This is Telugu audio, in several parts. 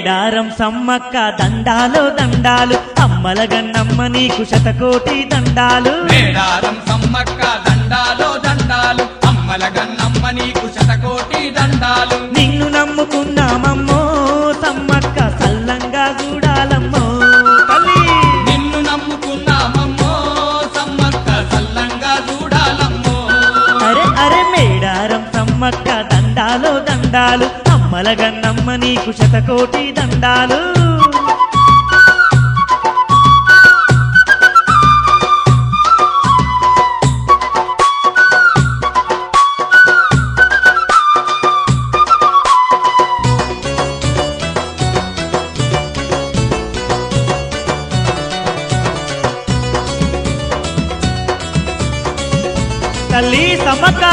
మేడారం సమ్మక్క దండాలో దండాలు అమ్మల గన్నమ్మ నీకు శతకోటి దండాలు మేడారం సమ్మక్క దండాలో దండాలు అమ్మల గన్నమ్మ నీకు శతకోటి దండాలు నిన్ను నమ్ముకున్నామమ్మో సమ్మక్క సల్లంగా చూడాలమ్మో తల్లి నిన్ను నమ్ముకున్నామమ్మో సమ్మక్క సల్లంగా చూడాలమ్మో అరే అరే మేడారం సమ్మక్క దండాలో దండాలు అమ్మల గన్నమ్మ నీకు శతకోటి దండాలు తల్లి సమ్మక్క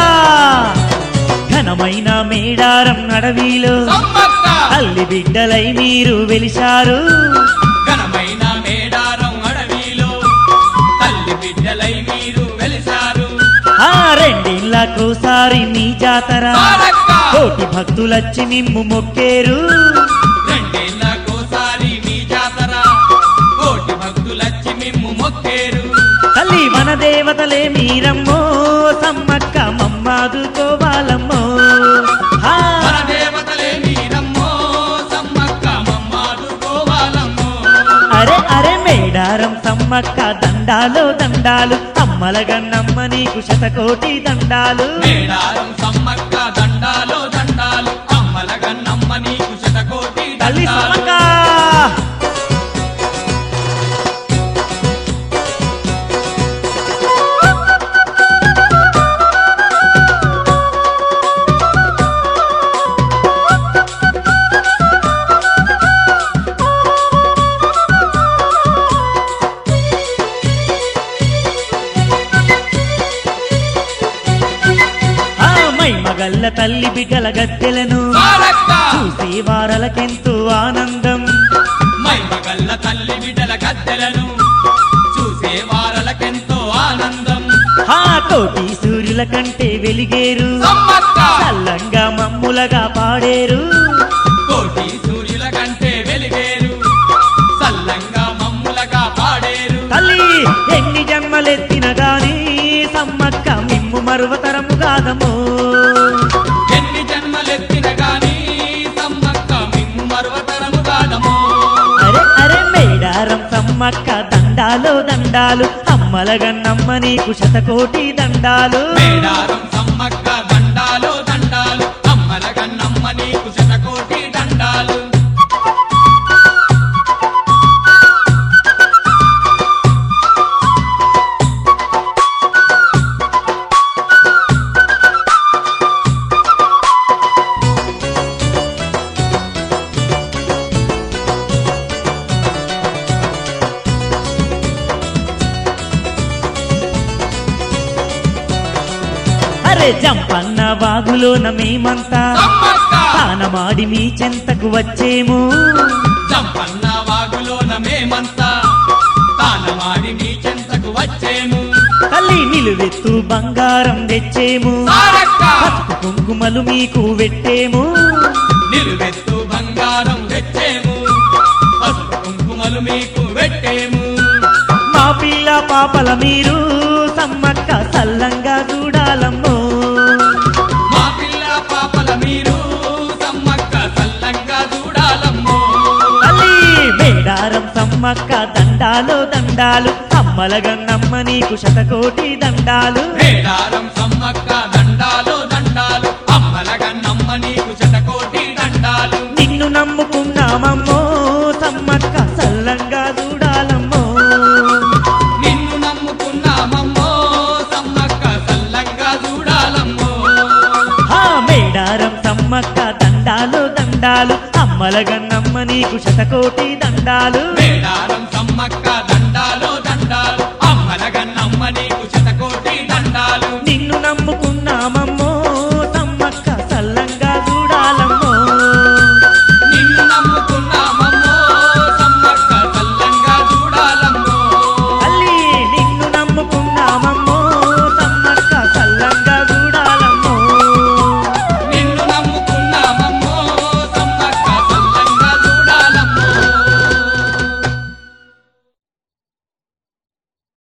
ఘనమైన మేడారం నడవిలో సమ్మక్క తల్లి బిడ్డలై మీరు వెలిశారు ఘనమైన మేడారం అడవిలో తల్లి బిడ్డలై మీరు వెలిశారు ఆ రెండిళ్ళకోసారి నీ జాతర తారక్క కోటి భక్తులచ్చి నిమ్ము మొక్కేరు రెండేళ్లకోసారి మీ జాతర కోటి భక్తులచ్చి మిమ్ము మొక్కేరు తల్లి మన దేవతలే మీరమ్మో సమ్మక్క మమ్మాదుకోవాలమ్మో ఆ, మన దేవతలే మీరమ్మో సమ్మక్క మమ్మాదుకోవాలమ్మో అరే అరే మేడారం సమ్మక్క దండాలో దండాలు అమ్మల గన్నమ్మ నీకు శతకోటి దండాలు మేడారం సమ్మక్క దండాలో దండాలు అమ్మల గన్నమ్మ నీకు శతకోటి తల్లి దండాలు సమ్మక్క ఆ మై మగల్ల తల్లి బిడ్డల గద్దెలను తారక్క చూసే వారలకెంతో ఆనందం మైమగల్ల తల్లి బిడ్డల గద్దెలను చూసే వారలకెంతో ఆనందం ఆ కోటి సూర్యుల కంటే వెలిగేరు సమ్మక్క చల్లంగా మమ్ములగా పాడేరు కోటి సూర్యుల కంటే వెలిగేరు సల్లంగా మమ్ములగా పాడేరు తల్లి ఎన్ని జన్మలెత్తిన గాని సమ్మక్క మిమ్ము మరువతరము కాదమో ఎన్ని జన్మలెత్తిన గాని సమ్మక్క మిమ్ము మరువతరము కాదమో అరే అరే మేడారం సమ్మక్క దండాలో దండాలు అమ్మల గన్నమ్మ నీకు శతకోటి దండాలు మేడారం సమ్మక్క దండాలు దండాలు అమ్మల గన్నమ్మ నీకు శతకోటి దండాలు అరే జంపన్న వాగులోన మేమంతా సమ్మక్క తానమాడి మీ చెంతకు వచ్చేము చంపన్న వాగులోన మేమంతా తానమాడి మీ చెంతకు వచ్చేము తల్లి నిలువెత్తు బంగారం తెచ్చేము తారక్క పసుపు కుంకుమలు మీకు పెట్టేము నిలువెత్తు బంగారం తెచ్చేము పసుపు కుంకుమలు మీకు పెట్టేము మా పిల్ల పాపల మీరు సమ్మక్క సల్లంగా చూడాలమ్మో మా పిల్ల పాపల మీరు సమ్మక్క సల్లంగా చూడాలమ్మో తల్లి మేడారం సమ్మక్క దండాలో దండాలు అమ్మల గన్నమ్మ నీకు శతకోటి దండాలు మేడారం సమ్మక్క దండాలు దండాలు అమ్మల గన్నమ్మ నీకు శతకోటి దండాలు నిన్ను నమ్ముకున్నామమ్మో సమ్మక్క సల్లంగా చూడాలమ్మో నిన్ను నమ్ముకున్నామమ్మో సమ్మక్క సల్లంగా చూడాలమ్మో ఆ మేడారం సమ్మక్క దండాలు దండాలు అమ్మల గన్నమ్మ నీకు శతకోటి దండాలు మేడారం సమ్మక్క దండాలు దండాలు అమ్మల గన్నమ్మ నీకు శతకోటి దండాలు నిన్ను నమ్ముకు